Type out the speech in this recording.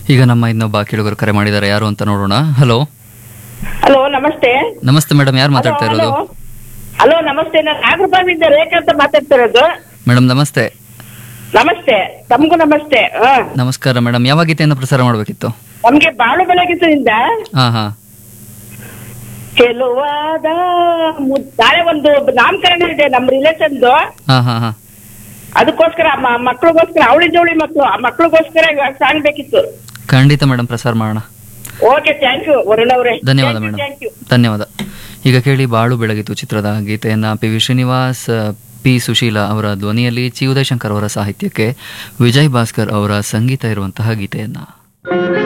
ಈಗ ನಮ್ಮ ಇನ್ನೊಬ್ಬ ಕೇಳುಗರು ಕರೆ ಮಾಡಿದ್ದಾರೆ ಯಾರು ಅಂತ ನೋಡೋಣ ಹಲೋ ಹಲೋ ನಮಸ್ತೆ ನಮಸ್ತೆ ಮೇಡಮ್ ಯಾರು ಮಾತಾಡ್ತಾ ಇರೋದು ಹಲೋ ನಮಸ್ತೆ ನಾನು ನಾಗರಬಾವಿಯಿಂದ ರೇಖಾ ಅಂತ ಮಾತಾಡ್ತಿರೋದು ಮೇಡಮ್ ನಮಸ್ತೆ ನಮಸ್ತೆ ತಮಗೂ ನಮಸ್ತೆ ಹ ನಮಸ್ಕಾರ ಮೇಡಮ್ ಯಾವ ಗೀತೆಯನ್ನು ಪ್ರಸಾರ ಮಾಡಬೇಕಿತ್ತು ನಮ್ಗೆ ಬಾಳು ಬೆಳಗಿಸದಿಂದ ಹಾ ಹಾ ಚೆಲುವಾದ ಮುದ್- ನಾಳೆ ಒಂದು ನಾಮಕರಣ ಇದೆ ನಮ್ಮ ರಿಲೇಷನ್ದು ಹಾ ಹಾ ಹಾ ಅದಕ್ಕೋಸ್ಕರ ಮ- ಮಕ್ಳಿಗೋಸ್ಕರ ಅವಳಿ ಜವಳಿ ಮಕ್ಕಳು ಆ ಮಕ್ಳಿಗೋಸ್ಕರ ಸಾಂಗ್ ಬೇಕಿತ್ತು ಖಂಡಿತ ಮೇಡಮ್ ಪ್ರಸಾರ ಮಾಡೋಣ ಓಕೆ ಥ್ಯಾಂಕ್ ಯು ವರುಣ್ ಅವರೇ ಧನ್ಯವಾದ ಮೇಡಮ್ ಥ್ಯಾಂಕ್ ಯು ಧನ್ಯವಾದ ಈಗ ಕೇಳಿ ಬಾಳು ಬೆಳಗಿತು ಚಿತ್ರದ ಗೀತೆಯನ್ನ P V Srinivas P Susheela ಅವರ ಧ್ವನಿಯಲ್ಲಿ ಚಿ ಉದಯಶಂಕರ್ ಅವರ ಸಾಹಿತ್ಯಕ್ಕೆ ವಿಜಯ್ ಭಾಸ್ಕರ್ ಅವರ ಸಂಗೀತ ಇರುವಂತಹ ಗೀತೆಯನ್ನ